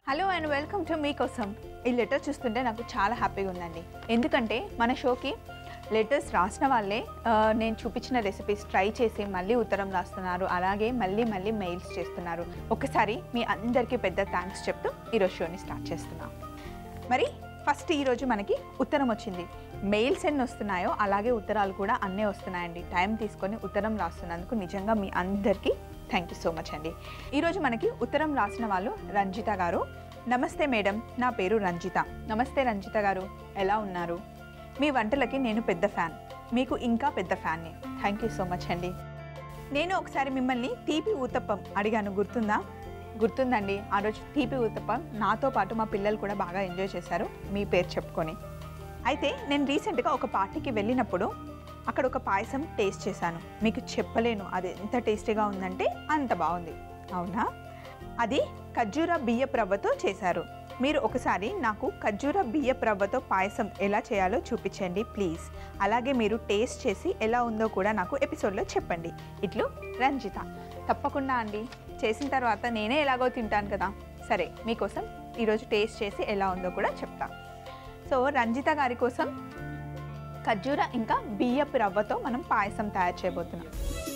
Hello and welcome to మీకోసం ఈ letter చూస్తుంటే నాకు చాలా హ్యాపీగా ఉందండి ఎందుకంటే మన షోకి లెటర్స్ రాసిన వాళ్ళే ఆ, నేను చూపించిన రెసిపీస్ ట్రై చేసి మళ్ళీ ఉత్తరం రాస్తున్నారు అలాగే మళ్ళీ మళ్ళీ మెయిల్స్ చేస్తున్నారు ఒకసారి మీ అందరికీ పెద్ద థ్యాంక్స్ చెప్తూ ఈరోజు షోని స్టార్ట్ చేస్తున్నాం మరి ఫస్ట్ ఈరోజు మనకి ఉత్తరం వచ్చింది మెయిల్స్ ఎన్ని వస్తున్నాయో అలాగే ఉత్తరాలు కూడా అన్నీ వస్తున్నాయండి టైం తీసుకొని ఉత్తరం రాస్తున్నందుకు నిజంగా మీ అందరికీ థ్యాంక్ యూ సో మచ్ అండి ఈరోజు మనకి ఉత్తరం రాసిన వాళ్ళు రంజిత గారు నమస్తే మేడం నా పేరు రంజిత నమస్తే రంజిత గారు ఎలా ఉన్నారు మీ వంటలకి నేను పెద్ద ఫ్యాన్ మీకు ఇంకా పెద్ద ఫ్యాన్ని థ్యాంక్ యూ సో మచ్ అండి నేను ఒకసారి మిమ్మల్ని తీపి ఊతప్పం అడిగాను గుర్తుందా గుర్తుందండి ఆ రోజు తీపి ఊతప్పం నాతో పాటు మా పిల్లలు కూడా బాగా ఎంజాయ్ చేశారు మీ పేరు చెప్పుకొని అయితే నేను రీసెంట్గా ఒక పార్టీకి వెళ్ళినప్పుడు అక్కడ ఒక పాయసం టేస్ట్ చేశాను మీకు చెప్పలేను అది ఎంత టేస్టీగా ఉందంటే అంత బాగుంది అవునా అది ఖర్జూర బియ్యపు రవ్వతో చేశారు మీరు ఒకసారి నాకు ఖర్జూర బియ్యపు రవ్వతో పాయసం ఎలా చేయాలో చూపించండి ప్లీజ్ అలాగే మీరు టేస్ట్ చేసి ఎలా ఉందో కూడా నాకు ఎపిసోడ్లో చెప్పండి ఇట్లు రంజిత తప్పకుండా అండి చేసిన తర్వాత నేనే ఎలాగో తింటాను కదా సరే మీకోసం ఈరోజు టేస్ట్ చేసి ఎలా ఉందో కూడా చెప్తా సో రంజిత గారి కోసం ఖర్జూర ఇంకా బియ్యపు రవ్వతో మనం పాయసం తయారు చేయబోతున్నాం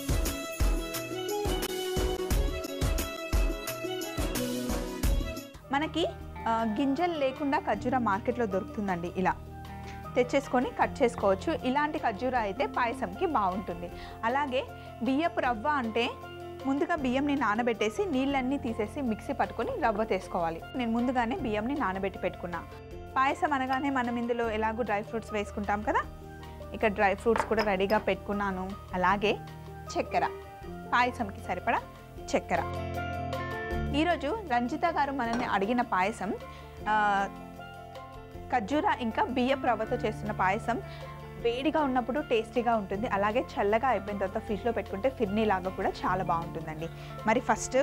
మనకి ఆ, గింజలు లేకుండా ఖర్జూర మార్కెట్లో దొరుకుతుందండి ఇలా తెచ్చేసుకొని కట్ చేసుకోవచ్చు ఇలాంటి ఖర్జూర అయితే పాయసంకి బాగుంటుంది అలాగే బియ్యపు రవ్వ అంటే ముందుగా బియ్యంని నానబెట్టేసి నీళ్ళన్నీ తీసేసి మిక్సీ పట్టుకొని రవ్వ తీసుకోవాలి నేను ముందుగానే బియ్యంని నానబెట్టి పెట్టుకున్నా పాయసం అనగానే మనం ఇందులో ఎలాగో డ్రై ఫ్రూట్స్ వేసుకుంటాం కదా ఇక డ్రై ఫ్రూట్స్ కూడా రెడీగా పెట్టుకున్నాను అలాగే చక్కెర పాయసంకి సరిపడా చక్కెర ఈరోజు రంజిత గారు మనల్ని అడిగిన పాయసం ఆ, ఖర్జూర ఇంకా బియ్యపు రవ్వతో చేస్తున్న పాయసం వేడిగా ఉన్నప్పుడు టేస్టీగా ఉంటుంది అలాగే చల్లగా అయిపోయిన తర్వాత ఫ్రిడ్జ్లో పెట్టుకుంటే ఫిర్నీ లాగా కూడా చాలా బాగుంటుందండి మరి ఫస్ట్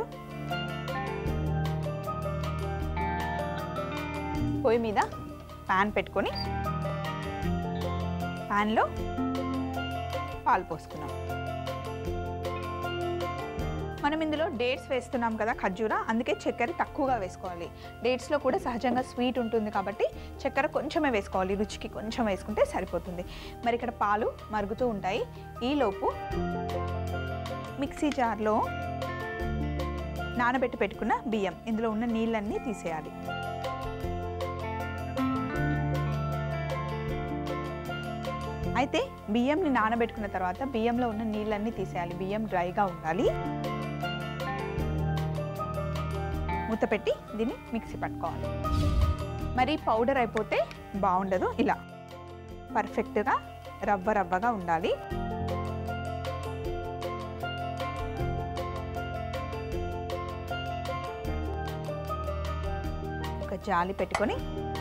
పొయ్యి మీద ప్యాన్ పెట్టుకొని ప్యాన్లో పాలు పోసుకున్నాం మనం ఇందులో డేట్స్ వేస్తున్నాం కదా ఖర్జూర అందుకే చక్కెర తక్కువగా వేసుకోవాలి డేట్స్లో కూడా సహజంగా స్వీట్ ఉంటుంది కాబట్టి చక్కెర కొంచెమే వేసుకోవాలి రుచికి కొంచెం వేసుకుంటే సరిపోతుంది మరి ఇక్కడ పాలు మరుగుతూ ఉంటాయి ఈలోపు మిక్సీ జార్లో నానబెట్టి పెట్టుకున్న బియ్యం ఇందులో ఉన్న నీళ్ళన్నీ తీసేయాలి అయితే బియ్యంని నానబెట్టుకున్న తర్వాత బియ్యంలో ఉన్న నీళ్ళన్నీ తీసేయాలి బియ్యం డ్రైగా ఉండాలి మూత పెట్టి దీన్ని మిక్సీ పట్టుకోవాలి మరి పౌడర్ అయిపోతే బాగుండదు ఇలా పర్ఫెక్ట్గా రవ్వ రవ్వగా ఉండాలి ఒక జాలి పెట్టుకొని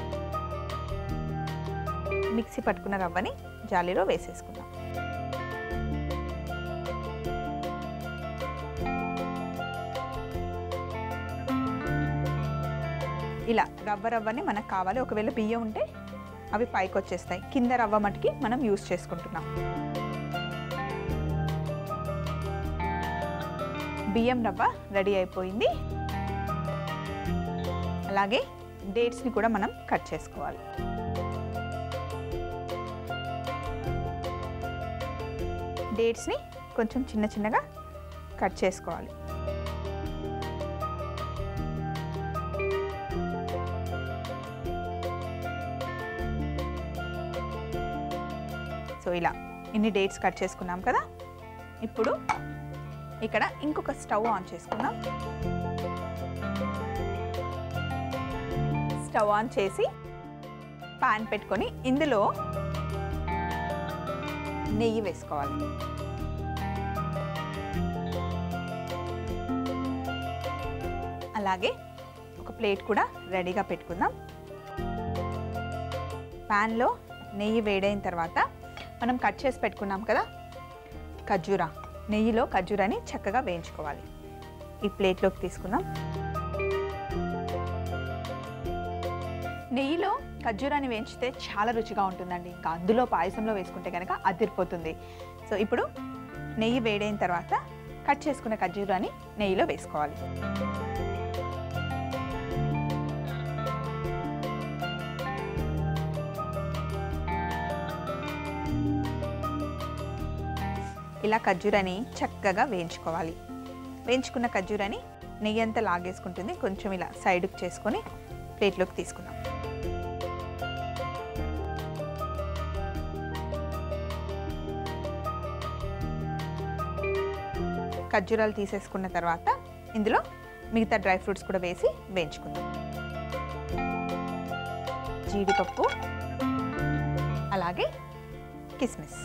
మిక్సీ పట్టుకున్న రవ్వని జాలీలో వేసేసుకుందాం ఇలా రవ్వ రవ్వని మనకు కావాలి ఒకవేళ బియ్యం ఉంటే అవి పైకి వచ్చేస్తాయి కింద రవ్వ మటుకి మనం యూస్ చేసుకుంటున్నాం బియ్యం రవ్వ రెడీ అయిపోయింది అలాగే డేట్స్ని కూడా మనం కట్ చేసుకోవాలి డేట్స్ని కొంచెం చిన్న చిన్నగా కట్ చేసుకోవాలి సో ఇలా ఇన్ని డేట్స్ కట్ చేసుకున్నాం కదా ఇప్పుడు ఇక్కడ ఇంకొక స్టవ్ ఆన్ చేసుకుందాం స్టవ్ ఆన్ చేసి పాన్ పెట్టుకొని ఇందులో నెయ్యి వేసుకోవాలి అలాగే ఒక ప్లేట్ కూడా రెడీగా పెట్టుకుందాం ప్యాన్లో నెయ్యి వేడైన తర్వాత మనం కట్ చేసి పెట్టుకున్నాం కదా ఖర్జూరా నెయ్యిలో ఖర్జూరాని చక్కగా వేయించుకోవాలి ఈ ప్లేట్లోకి తీసుకుందాం నెయ్యిలో ఖర్జూరాన్ని వేయించితే చాలా రుచిగా ఉంటుందండి ఇంకా అందులో పాయసంలో వేసుకుంటే కనుక అదిరిపోతుంది సో ఇప్పుడు నెయ్యి వేడైన తర్వాత కట్ చేసుకున్న ఖర్జూరాన్ని నెయ్యిలో వేసుకోవాలి ఇలా ఖర్జూరాని చక్కగా వేయించుకోవాలి వేయించుకున్న ఖర్జూరాని నెయ్యి అంతా లాగేసుకుంటుంది కొంచెం ఇలా సైడ్కి చేసుకొని ప్లేట్లోకి తీసుకుందాం ఖర్జూరాలు తీసేసుకున్న తర్వాత ఇందులో మిగతా డ్రై ఫ్రూట్స్ కూడా వేసి వేయించుకుందాం జీడిపప్పు అలాగే కిస్మిస్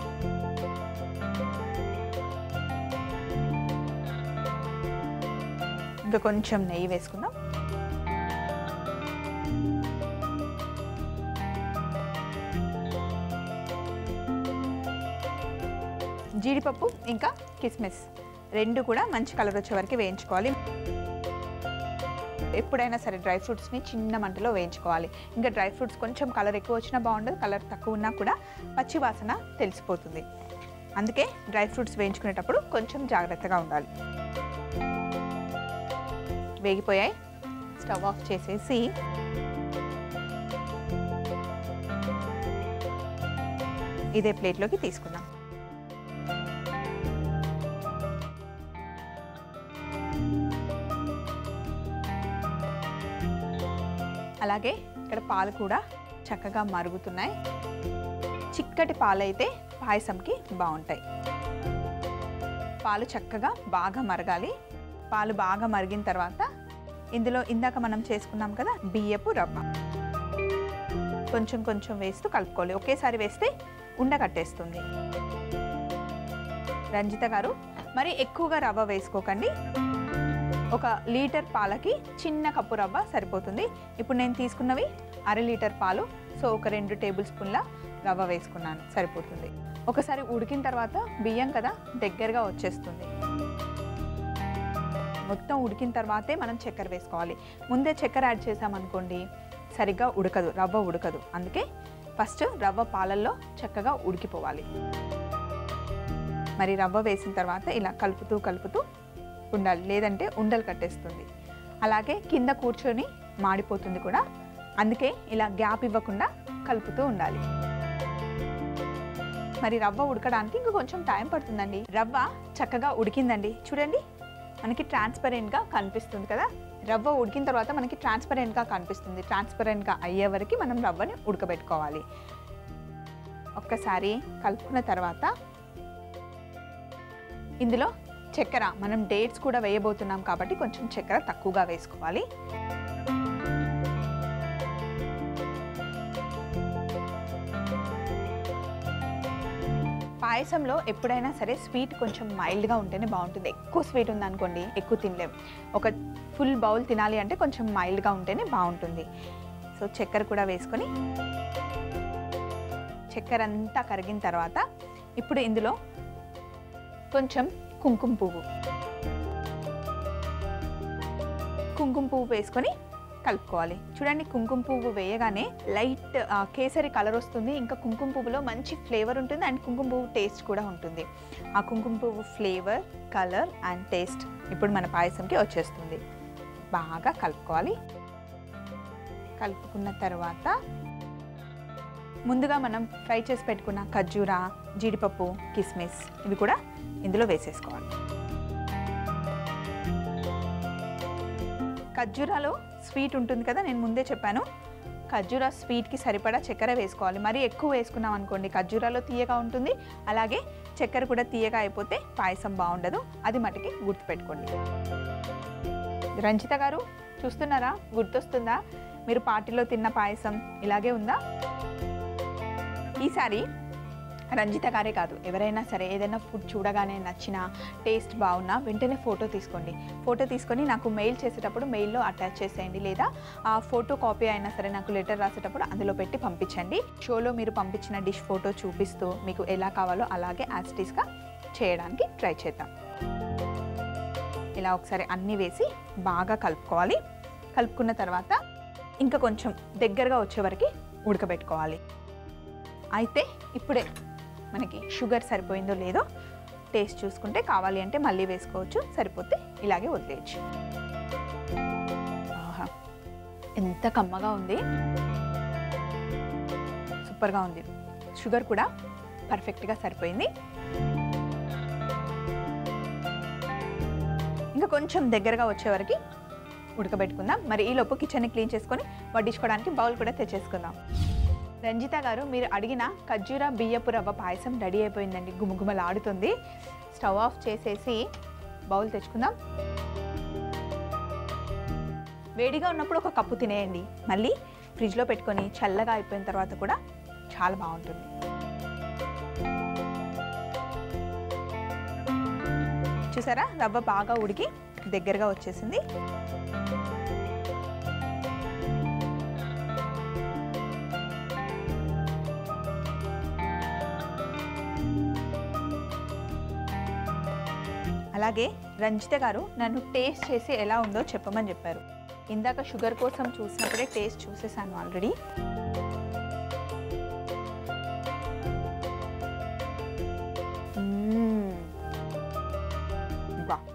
ఇంకా కొంచెం నెయ్యి వేసుకుందాం జీడిపప్పు ఇంకా కిస్మిస్ రెండు కూడా మంచి కలర్ వచ్చే వరకు వేయించుకోవాలి ఎప్పుడైనా సరే డ్రై ఫ్రూట్స్ని చిన్న మంటలో వేయించుకోవాలి ఇంకా డ్రై ఫ్రూట్స్ కొంచెం కలర్ ఎక్కువ వచ్చినా బాగుండదు కలర్ తక్కువ ఉన్నా కూడా పచ్చి వాసన తెలిసిపోతుంది అందుకే డ్రై ఫ్రూట్స్ వేయించుకునేటప్పుడు కొంచెం జాగ్రత్తగా ఉండాలి వేగిపోయాయి స్టవ్ ఆఫ్ చేసేసి ఇదే ప్లేట్లోకి తీసుకుందాం అలాగే ఇక్కడ పాలు కూడా చక్కగా మరుగుతున్నాయి చిక్కటి పాలు అయితే పాయసంకి బాగుంటాయి పాలు చక్కగా బాగా మరగాలి పాలు బాగా మరిగిన తర్వాత ఇందులో ఇందాక మనం చేసుకున్నాం కదా బియ్యపు రవ్వ కొంచెం కొంచెం వేస్తూ కలుపుకోవాలి ఒకేసారి వేస్తే ఉండకట్టేస్తుంది రంజిత గారు మరి ఎక్కువగా రవ్వ వేసుకోకండి ఒక లీటర్ పాలకి చిన్న కప్పు రవ్వ సరిపోతుంది ఇప్పుడు నేను తీసుకున్నవి అర లీటర్ పాలు సో ఒక రెండు టేబుల్ స్పూన్ల రవ్వ వేసుకున్నాను సరిపోతుంది ఒకసారి ఉడికిన తర్వాత బియ్యం కదా దగ్గరగా వచ్చేస్తుంది మొత్తం ఉడికిన తర్వాతే మనం చక్కెర వేసుకోవాలి ముందే చక్కెర యాడ్ చేసామనుకోండి సరిగ్గా ఉడకదు రవ్వ ఉడకదు అందుకే ఫస్ట్ రవ్వ పాలల్లో చక్కగా ఉడికిపోవాలి మరి రవ్వ వేసిన తర్వాత ఇలా కలుపుతూ కలుపుతూ ఉండాలి లేదంటే ఉండలు కట్టేస్తుంది అలాగే కింద కూర్చొని మాడిపోతుంది కూడా అందుకే ఇలా గ్యాప్ ఇవ్వకుండా కలుపుతూ ఉండాలి మరి రవ్వ ఉడకడానికి ఇంకా కొంచెం టైం పడుతుందండి రవ్వ చక్కగా ఉడికిందండి చూడండి మనకి ట్రాన్స్పరెంట్గా కనిపిస్తుంది కదా రవ్వ ఉడికిన తర్వాత మనకి ట్రాన్స్పరెంట్గా కనిపిస్తుంది ట్రాన్స్పరెంట్గా అయ్యే వరకు మనం రవ్వని ఉడకబెట్టుకోవాలి ఒక్కసారి కలుపుకున్న తర్వాత ఇందులో చక్కెర మనం డేట్స్ కూడా వేయబోతున్నాం కాబట్టి కొంచెం చక్కెర తక్కువగా వేసుకోవాలి పాయసంలో ఎప్పుడైనా సరే స్వీట్ కొంచెం మైల్డ్గా ఉంటేనే బాగుంటుంది ఎక్కువ స్వీట్ ఉందనుకోండి ఎక్కువ తినలేం ఒక ఫుల్ బౌల్ తినాలి అంటే కొంచెం మైల్డ్గా ఉంటేనే బాగుంటుంది సో చక్కెర కూడా వేసుకొని చక్కెర అంతా కరిగిన తర్వాత ఇప్పుడు ఇందులో కొంచెం కుంకుమ పువ్వు కుంకుమ పువ్వు వేసుకొని కలుపుకోవాలి చూడండి కుంకుమ పువ్వు వేయగానే లైట్ ఆ, కేసరి కలర్ వస్తుంది ఇంకా కుంకుమ పువ్వులో మంచి ఫ్లేవర్ ఉంటుంది అండ్ కుంకుమ పువ్వు టేస్ట్ కూడా ఉంటుంది ఆ కుంకుమ పువ్వు ఫ్లేవర్ కలర్ అండ్ టేస్ట్ ఇప్పుడు మన పాయసంకి వచ్చేస్తుంది బాగా కలుపుకోవాలి కలుపుకున్న తర్వాత ముందుగా మనం ఫ్రై చేసి పెట్టుకున్న ఖర్జూరా జీడిపప్పు కిస్మిస్ ఇవి కూడా ఇందులో వేసేసుకోవాలి ఖర్జూరాలో స్వీట్ ఉంటుంది కదా నేను ముందే చెప్పాను ఖర్జూరా స్వీట్కి సరిపడా చక్కెర వేసుకోవాలి మరి ఎక్కువ వేసుకున్నాం అనుకోండి ఖర్జూరాలో తీయగా ఉంటుంది అలాగే చక్కెర కూడా తీయగా అయిపోతే పాయసం బాగుండదు అది మటుకి గుర్తుపెట్టుకోండి రంజిత గారు చూస్తున్నారా గుర్తొస్తుందా మీరు పార్టీలో తిన్న పాయసం ఇలాగే ఉందా ఈసారి రంజిత గారే కాదు ఎవరైనా సరే ఏదైనా ఫుడ్ చూడగానే నచ్చిన టేస్ట్ బాగున్నా వెంటనే ఫోటో తీసుకోండి ఫోటో తీసుకొని నాకు మెయిల్ చేసేటప్పుడు మెయిల్లో అటాచ్ చేసేయండి లేదా ఆ ఫోటో కాపీ అయినా సరే నాకు లెటర్ రాసేటప్పుడు అందులో పెట్టి పంపించండి షోలో మీరు పంపించిన డిష్ ఫోటో చూపిస్తూ మీకు ఎలా కావాలో అలాగే యాస్టీస్గా చేయడానికి ట్రై చేద్దాం ఇలా ఒకసారి అన్నీ వేసి బాగా కలుపుకోవాలి కలుపుకున్న తర్వాత ఇంకా కొంచెం దగ్గరగా వచ్చే వరకు ఉడకబెట్టుకోవాలి అయితే ఇప్పుడే మనకి షుగర్ సరిపోయిందో లేదో టేస్ట్ చూసుకుంటే కావాలి అంటే మళ్ళీ వేసుకోవచ్చు సరిపోతే ఇలాగే వదిలేయచ్చు ఆహా ఎంత కమ్మగా ఉంది సూపర్గా ఉంది షుగర్ కూడా పర్ఫెక్ట్గా సరిపోయింది ఇంకా కొంచెం దగ్గరగా వచ్చే వరకు ఉడకబెట్టుకుందాం మరి ఈలోపు కిచెన్ని క్లీన్ చేసుకొని వడ్డించుకోవడానికి బౌల్ కూడా తెచ్చేసుకుందాం రంజిత గారు మీరు అడిగిన ఖర్జూర బియ్యపు రవ్వ పాయసం రెడీ అయిపోయిందండి గుమగుమలాడుతుంది స్టవ్ ఆఫ్ చేసేసి బౌల్ తెచ్చుకుందాం వేడిగా ఉన్నప్పుడు ఒక కప్పు తినేయండి మళ్ళీ ఫ్రిడ్జ్లో పెట్టుకొని చల్లగా అయిపోయిన తర్వాత కూడా చాలా బాగుంటుంది చూసారా రవ్వ బాగా ఉడికి దగ్గరగా వచ్చేసింది అలాగే రంజిత గారు నన్ను టేస్ట్ చేసి ఎలా ఉందో చెప్పమని చెప్పారు ఇందాక షుగర్ కోసం చూసినప్పుడే టేస్ట్ చూసేసాను ఆల్రెడీ మ్మ్. వా.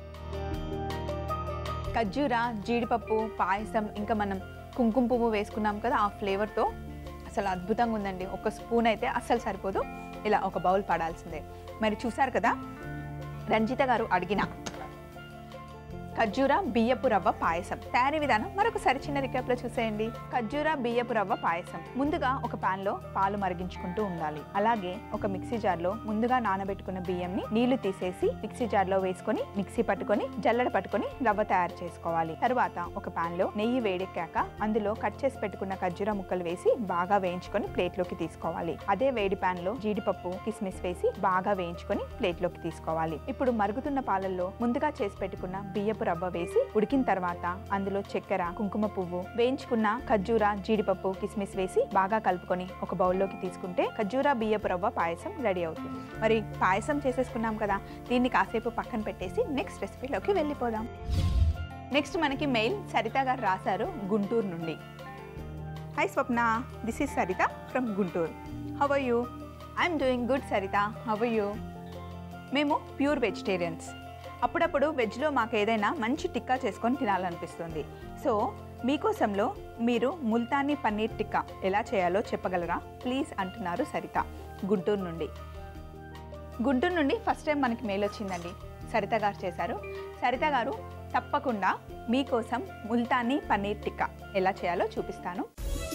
ఖర్జూర జీడిపప్పు పాయసం ఇంకా మనం కుంకుమ పువ్వు వేసుకున్నాం కదా ఆ ఫ్లేవర్తో అసలు అద్భుతంగా ఉందండి ఒక స్పూన్ అయితే అస్సలు సరిపోదు ఇలా ఒక బౌల్ పడాల్సిందే మరి చూసారు కదా రంజిత గారు అడిగిన ఖర్జూర బియ్యపు రవ్వ పాయసం తయారీ విధానం మరొకసారి చిన్న రికాప్లో చూసేయండి ఖర్జూర బియ్యపు రవ్వ పాయసం ముందుగా ఒక పాన్ లో పాలు మరిగించుకుంటూ ఉండాలి అలాగే ఒక మిక్సీ జార్ లో ముందుగా నానబెట్టుకున్న బియ్యంని నీళ్లు తీసేసి మిక్సీ జార్ లో వేసుకొని మిక్సీ పట్టుకొని జల్లెడ పట్టుకొని రవ్వ తయారు చేసుకోవాలి తరువాత ఒక పాన్ లో నెయ్యి వేడెక్కాక అందులో కట్ చేసి పెట్టుకున్న ఖర్జూర ముక్కలు వేసి బాగా వేయించుకొని ప్లేట్ లోకి తీసుకోవాలి అదే వేడి పాన్ లో జీడిపప్పు కిస్మిస్ వేసి బాగా వేయించుకొని ప్లేట్ లోకి తీసుకోవాలి ఇప్పుడు మరుగుతున్న పాలల్లో ముందుగా చేసి పెట్టుకున్న బియ్యపు రవ్వ వేసి ఉడికిన తర్వాత అందులో చక్కెర కుంకుమ పువ్వు వేయించుకున్న ఖర్జూర జీడిపప్పు కిస్మిస్ వేసి బాగా కలుపుకొని ఒక బౌల్లోకి తీసుకుంటే ఖర్జూర బియ్యపు రవ్వ పాయసం రెడీ అవుతుంది మరి పాయసం చేసేసుకున్నాం కదా దీన్ని కాసేపు పక్కన పెట్టేసి నెక్స్ట్ రెసిపీలోకి వెళ్ళిపోదాం నెక్స్ట్ మనకి మెయిల్ సరిత గారు రాశారు గుంటూరు నుండి hi Swapna this is Saritha from Guntur how you I'm doing good Saritha how you మేము ప్యూర్ వెజిటేరియన్స్ అప్పుడప్పుడు వెజ్లో మాకు ఏదైనా మంచి టిక్కా చేసుకొని తినాలనిపిస్తుంది సో మీకోసంలో మీరు ముల్తానీ పన్నీర్ టిక్కా ఎలా చేయాలో చెప్పగలరా ప్లీజ్ అంటున్నారు సరిత గుంటూరు నుండి గుంటూరు నుండి ఫస్ట్ టైం మనకి మెయిల్ వచ్చిందండి సరిత గారు చేశారు సరిత గారు తప్పకుండా మీకోసం ముల్తానీ పన్నీర్ టిక్కా ఎలా చేయాలో చూపిస్తాను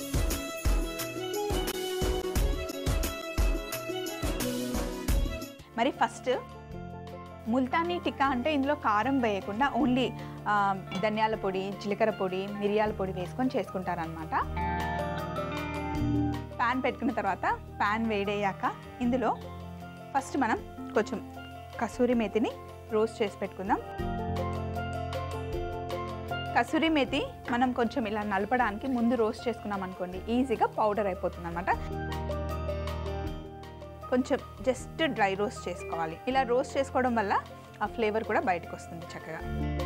మరి ఫస్ట్ ముల్తానీ టిక్కా అంటే ఇందులో కారం వేయకుండా ఓన్లీ ఆ, ధనియాల పొడి జీలకర్ర పొడి మిరియాల పొడి వేసుకొని చేసుకుంటారనమాట ప్యాన్ పెట్టుకున్న తర్వాత ప్యాన్ వేడయ్యాక ఇందులో ఫస్ట్ మనం కొంచెం కసూరి మేతిని రోస్ట్ చేసి పెట్టుకుందాం కసూరి మేతి మనం కొంచెం ఇలా నలపడానికి ముందు రోస్ట్ చేసుకున్నాం అనుకోండి ఈజీగా పౌడర్ అయిపోతుంది అనమాట కొంచెం జస్ట్ డ్రై రోస్ట్ చేసుకోవాలి ఇలా రోస్ట్ చేసుకోవడం వల్ల ఆ ఫ్లేవర్ కూడా బయటకు వస్తుంది చక్కగా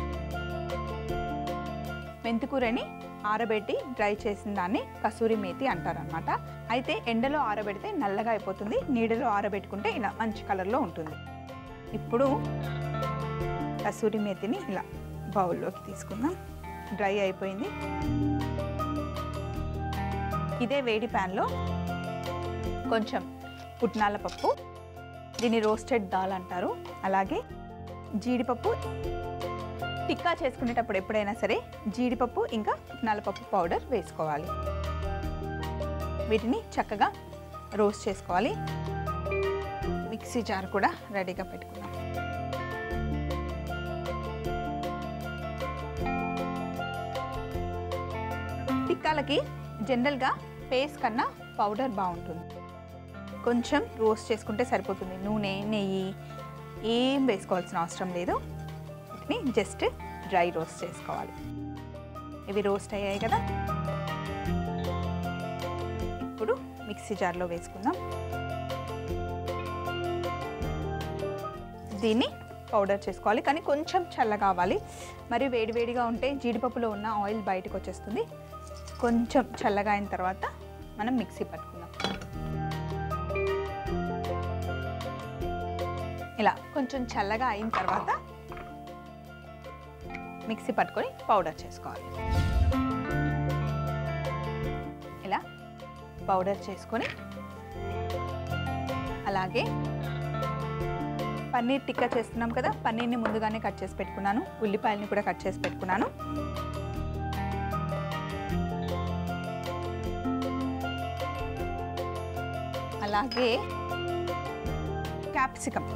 మెంతికూరని ఆరబెట్టి డ్రై చేసిన దాన్ని కసూరి మేతి అంటారనమాట అయితే ఎండలో ఆరబెడితే నల్లగా అయిపోతుంది నీడలో ఆరబెట్టుకుంటే ఇలా మంచి కలర్లో ఉంటుంది ఇప్పుడు కసూరి మేతిని ఇలా బౌల్లోకి తీసుకుందాం డ్రై అయిపోయింది ఇదే వేడి ప్యాన్లో కొంచెం పుట్నాల పప్పు దీన్ని రోస్టెడ్ దాల్ అంటారు అలాగే జీడిపప్పు టిక్కా చేసుకునేటప్పుడు ఎప్పుడైనా సరే జీడిపప్పు ఇంకా పుట్నాల పప్పు పౌడర్ వేసుకోవాలి వీటిని చక్కగా రోస్ట్ చేసుకోవాలి మిక్సీ జార్ కూడా రెడీగా పెట్టుకుందాం టిక్కాలకి జనరల్గా పేస్ట్ కన్నా పౌడర్ బాగుంటుంది కొంచెం రోస్ట్ చేసుకుంటే సరిపోతుంది నూనె నెయ్యి ఏం వేసుకోవాల్సిన అవసరం లేదు వీటిని జస్ట్ డ్రై రోస్ట్ చేసుకోవాలి ఇవి రోస్ట్ అయ్యాయి కదా ఇప్పుడు మిక్సీ జార్లో వేసుకుందాం దీన్ని పౌడర్ చేసుకోవాలి కానీ కొంచెం చల్లగా అవ్వాలి మరి వేడివేడిగా ఉంటే జీడిపప్పులో ఉన్న ఆయిల్ బయటకు వచ్చేస్తుంది కొంచెం చల్లగా అయిన తర్వాత మనం మిక్సీ పట్టుకుందాం ఇలా కొంచెం చల్లగా అయిన తర్వాత మిక్సీ పట్టుకొని పౌడర్ చేసుకోవాలి ఇలా పౌడర్ చేసుకొని అలాగే పన్నీర్ టిక్కా చేస్తున్నాం కదా పన్నీర్ని ముందుగానే కట్ చేసి పెట్టుకున్నాను ఉల్లిపాయలని కూడా కట్ చేసి పెట్టుకున్నాను అలాగే క్యాప్సికమ్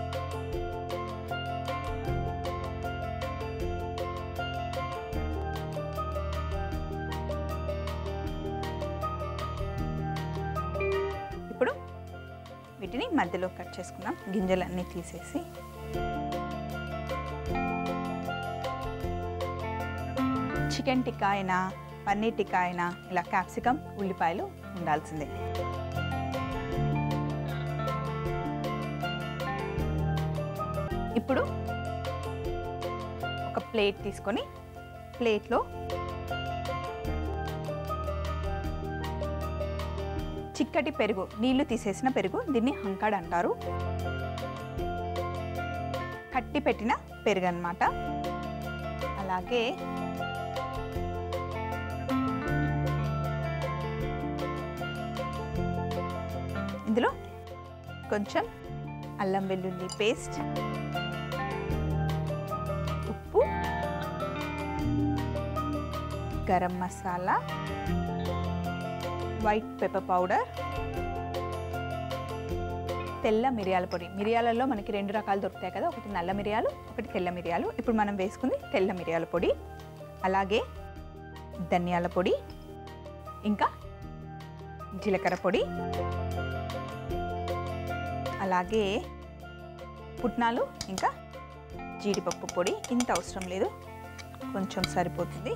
ఇప్పుడు వీటిని మధ్యలో కట్ చేసుకుందాం గింజలన్నీ తీసేసి చికెన్ టిక్కా అయినా పన్నీర్ టిక్కా అయినా ఇలా క్యాప్సికమ్ ఉల్లిపాయలు ఉండాల్సిందే ఇప్పుడు ఒక ప్లేట్ తీసుకొని ప్లేట్లో చిక్కటి పెరుగు నీళ్లు తీసేసిన పెరుగు దీన్ని హంకాడ్ అంటారు కట్టి పెట్టిన పెరుగు అన్నమాట అలాగే ఇందులో కొంచెం అల్లం వెల్లుల్లి పేస్ట్ ఉప్పు garam masala white pepper powder తెల్ల మిరియాల పొడి మిరియాలలో మనకి రెండు రకాలు దొరుకుతాయి కదా ఒకటి నల్ల మిరియాలు ఒకటి తెల్ల మిరియాలు ఇప్పుడు మనం వేసుకుంది తెల్ల మిరియాల పొడి అలాగే ధనియాల పొడి ఇంకా జీలకర్ర పొడి అలాగే పుట్నాలు ఇంకా జీడిపప్పు పొడి ఇంత అవసరం లేదు కొంచెం సరిపోతుంది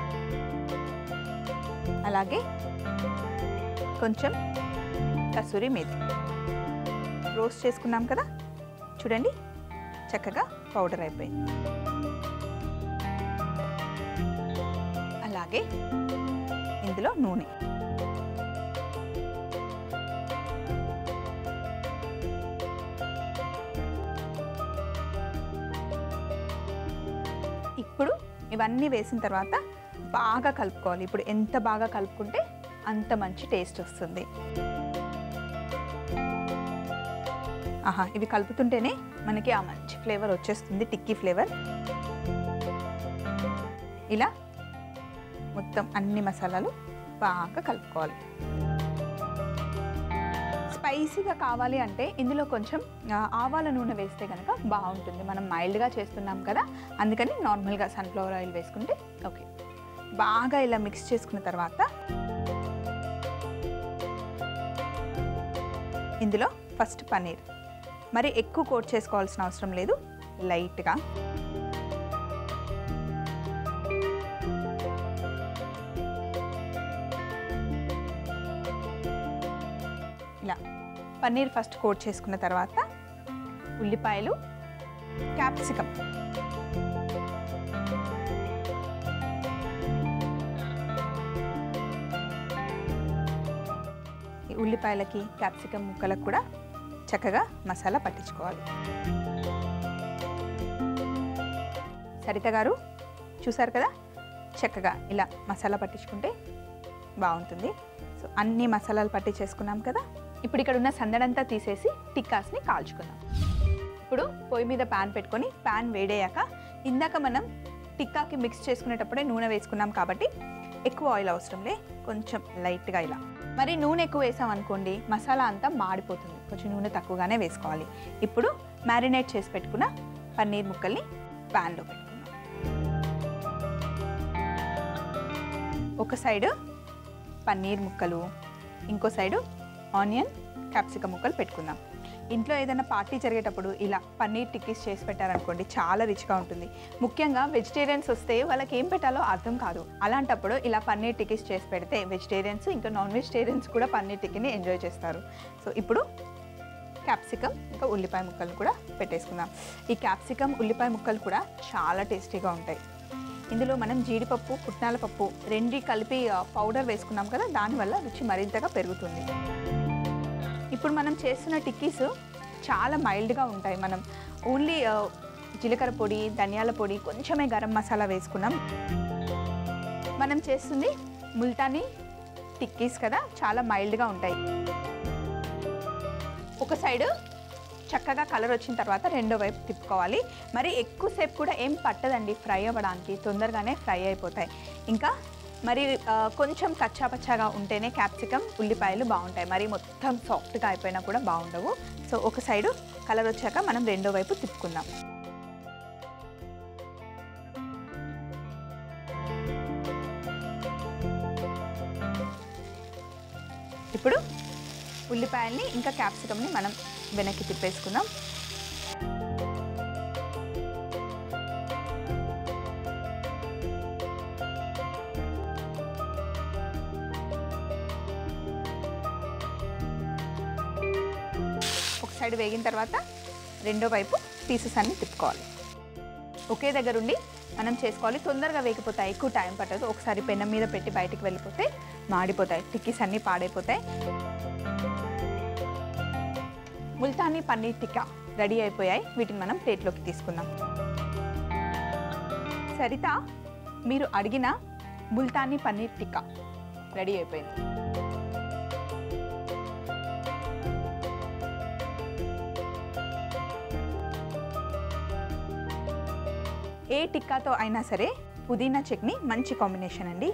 అలాగే కొంచెం కసూరి మేతి రోస్ట్ చేసుకున్నాం కదా చూడండి చక్కగా పౌడర్ అయిపోయింది అలాగే ఇందులో నూనె ఇప్పుడు ఇవన్నీ వేసిన తర్వాత బాగా కలుపుకోవాలి ఇప్పుడు ఎంత బాగా కలుపుకుంటే అంత మంచి టేస్ట్ వస్తుంది ఆహా ఇవి కలుపుతుంటేనే మనకి ఆ మంచి ఫ్లేవర్ వచ్చేస్తుంది టిక్కీ ఫ్లేవర్ ఇలా మొత్తం అన్ని మసాలాలు బాగా కలుపుకోవాలి స్పైసీగా కావాలి అంటే ఇందులో కొంచెం ఆ, ఆవాల నూనె వేస్తే కనుక బాగుంటుంది మనం మైల్డ్గా చేస్తున్నాం కదా అందుకని నార్మల్గా సన్ఫ్లవర్ ఆయిల్ వేసుకుంటే ఓకే బాగా ఇలా మిక్స్ చేసుకున్న తర్వాత ఇందులో ఫస్ట్ పన్నీర్ మరి ఎక్కువ కోట్ చేసుకోవాల్సిన అవసరం లేదు లైట్గా ఇలా పన్నీర్ ఫస్ట్ కోట్ చేసుకున్న తర్వాత ఉల్లిపాయలు క్యాప్సికమ్ ఈ ఉల్లిపాయలకి క్యాప్సికమ్ ముక్కలకు కూడా చక్కగా మసాలా పట్టించుకోవాలి సరిత గారు చూసారు కదా చక్కగా ఇలా మసాలా పట్టించుకుంటే బాగుంటుంది సో అన్ని మసాలాలు పట్టించేసుకున్నాం కదా ఇప్పుడు ఇక్కడ ఉన్న సందడంతా తీసేసి టిక్కాస్ని కాల్చుకుందాం ఇప్పుడు పొయ్యి మీద ప్యాన్ పెట్టుకొని ప్యాన్ వేడయ్యాక ఇందాక మనం టిక్కాకి మిక్స్ చేసుకునేటప్పుడే నూనె వేసుకున్నాం కాబట్టి ఎక్కువ ఆయిల్ అవసరంలే కొంచెం లైట్గా ఇలా మరి నూనె ఎక్కువ వేసాం అనుకోండి మసాలా అంతా మాడిపోతుంది కొంచెం నూనె తక్కువగానే వేసుకోవాలి ఇప్పుడు మ్యారినేట్ చేసి పెట్టుకున్న పన్నీర్ ముక్కల్ని ప్యాన్లో పెట్టుకుందాం ఒక సైడు పన్నీర్ ముక్కలు ఇంకో సైడు ఆనియన్ క్యాప్సికమ్ ముక్కలు పెట్టుకుందాం ఇంట్లో ఏదైనా పార్టీ జరిగేటప్పుడు ఇలా పన్నీర్ టిక్కీస్ చేసి పెట్టారనుకోండి చాలా రిచ్గా ఉంటుంది ముఖ్యంగా వెజిటేరియన్స్ వస్తే వాళ్ళకి ఏం పెట్టాలో అర్థం కాదు అలాంటప్పుడు ఇలా పన్నీర్ టిక్కీస్ చేసి పెడితే వెజిటేరియన్స్ ఇంకా నాన్ వెజిటేరియన్స్ కూడా పన్నీర్ టిక్కీని ఎంజాయ్ చేస్తారు సో ఇప్పుడు క్యాప్సికమ్ ఇంకా ఉల్లిపాయ ముక్కలు కూడా పెట్టేసుకుందాం ఈ క్యాప్సికమ్ ఉల్లిపాయ ముక్కలు కూడా చాలా టేస్టీగా ఉంటాయి ఇందులో మనం జీడిపప్పు పుట్నాల పప్పు రెండు కలిపి ఆ, పౌడర్ వేసుకున్నాం కదా దానివల్ల రుచి మరింతగా పెరుగుతుంది ఇప్పుడు మనం చేస్తున్న టిక్కీస్ చాలా మైల్డ్గా ఉంటాయి మనం ఓన్లీ ఆ, జీలకర్ర పొడి ధనియాల పొడి కొంచెమే గరం మసాలా వేసుకున్నాం మనం చేస్తుంది ముల్తానీ టిక్కీస్ కదా చాలా మైల్డ్గా ఉంటాయి ఒక సైడు చక్కగా కలర్ వచ్చిన తర్వాత రెండో వైపు తిప్పుకోవాలి మరి ఎక్కువసేపు కూడా ఏం పట్టదండి ఫ్రై అవ్వడానికి తొందరగానే ఫ్రై అయిపోతాయి ఇంకా మరి ఆ, కొంచెం కచ్చాపచ్చాగా ఉంటేనే క్యాప్సికమ్ ఉల్లిపాయలు బాగుంటాయి మరి మొత్తం సాఫ్ట్గా అయిపోయినా కూడా బాగుండవు సో ఒక సైడు కలర్ వచ్చాక మనం రెండో వైపు తిప్పుకుందాం ఇప్పుడు ఉల్లిపాయల్ని ఇంకా క్యాప్సికమ్ని మనం వెనక్కి తిప్పేసుకుందాం ఒక సైడ్ వేగిన తర్వాత రెండో వైపు పీసెస్ అన్ని తిప్పుకోవాలి ఒకే దగ్గర ఉండి మనం చేసుకోవాలి తొందరగా వేగిపోతాయి ఎక్కువ టైం పట్టదు ఒకసారి పెనం మీద పెట్టి బయటికి వెళ్ళిపోతే మాడిపోతాయి టిక్కీస్ అన్నీ పాడైపోతాయి ముల్తానీ పన్నీర్ టిక్కా రెడీ అయిపోయాయి వీటిని మనం ప్లేట్లోకి తీసుకుందాం సరిత మీరు అడిగిన ముల్తానీ పన్నీర్ టిక్కా రెడీ అయిపోయింది ఏ టిక్కాతో అయినా సరే పుదీనా చట్నీ మంచి కాంబినేషన్ అండి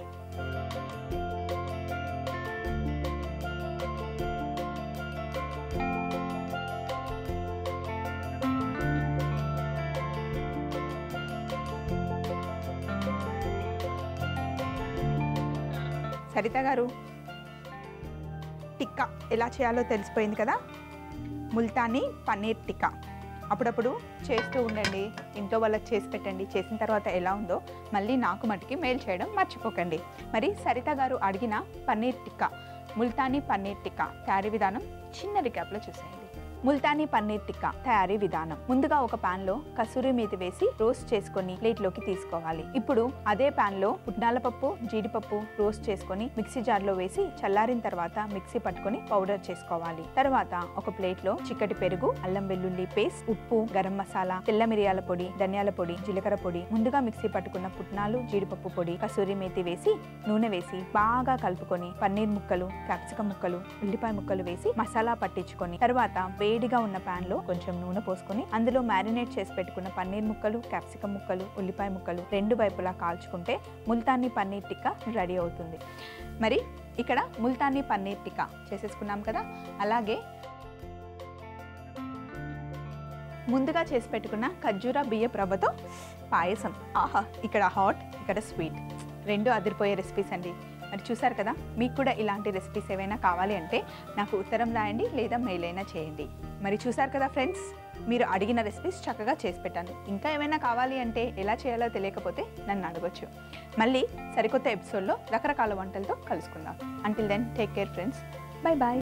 సరిత గారు టిక్కా ఎలా చేయాలో తెలిసిపోయింది కదా ముల్తానీ పన్నీర్ టిక్కా అప్పుడప్పుడు చేస్తూ ఉండండి ఇంట్లో వాళ్ళకి చేసి పెట్టండి చేసిన తర్వాత ఎలా ఉందో మళ్ళీ నాకు మటుకి మెయిల్ చేయడం మర్చిపోకండి మరి సరిత గారు అడిగిన పన్నీర్ టిక్కా ముల్తానీ పన్నీర్ టిక్కా తయారీ విధానం చిన్న రికాప్లో చూసేయండి ముల్తానీ పన్నీర్ టిక్కా తయారీ విధానం ముందుగా ఒక పాన్ లో కసూరి మేతి వేసి రోస్ట్ చేసుకొని ప్లేట్లోకి తీసుకోవాలి ఇప్పుడు అదే పాన్ లో పుట్నాల పప్పు జీడిపప్పు రోస్ట్ చేసుకొని మిక్సీ జార్ లో వేసి చల్లారిన తర్వాత మిక్సీ పట్టుకొని పౌడర్ చేసుకోవాలి తర్వాత ఒక ప్లేట్ లో చిక్కటి పెరుగు అల్లం వెల్లుల్లి పేస్ట్ ఉప్పు గరం మసాలా తెల్ల మిరియాల పొడి ధనియాల పొడి జీలకర్ర పొడి ముందుగా మిక్సీ పట్టుకున్న పుట్నాలు జీడిపప్పు పొడి కసూరి మేతి వేసి నూనె వేసి బాగా కలుపుకొని పన్నీర్ ముక్కలు క్యాప్సికం ముక్కలు ఉల్లిపాయ ముక్కలు వేసి మసాలా పట్టించుకొని తర్వాత వేడిగా ఉన్న పాన్ లో కొంచెం నూనె పోసుకొని అందులో మ్యారినేట్ చేసి పెట్టుకున్న పన్నీర్ ముక్కలు క్యాప్సికం ముక్కలు ఉల్లిపాయ ముక్కలు రెండు వైపులా కాల్చుకుంటే ముల్తానీ పన్నీర్ టిక్కా రెడీ అవుతుంది మరి ఇక్కడ ముల్తానీ పన్నీర్ టిక్కా చేసేసుకున్నాం కదా అలాగే ముందుగా చేసి పెట్టుకున్న ఖర్జూర బియ్యపు రవ్వతో పాయసం ఆహా ఇక్కడ హాట్ ఇక్కడ స్వీట్ రెండు అదిరిపోయే రెసిపీస్ అండి మరి చూసారు కదా మీకు కూడా ఇలాంటి రెసిపీస్ ఏవైనా కావాలి అంటే నాకు ఉత్తరం రాయండి లేదా మెయిల్ అయినా చేయండి మరి చూసారు కదా ఫ్రెండ్స్ మీరు అడిగిన రెసిపీస్ చక్కగా చేసి పెట్టాను ఇంకా ఏమైనా కావాలి అంటే ఎలా చేయాలో తెలియకపోతే నన్ను అడగొచ్చు మళ్ళీ సరికొత్త ఎపిసోడ్లో రకరకాల వంటలతో కలుసుకుందాం until then take care friends bye bye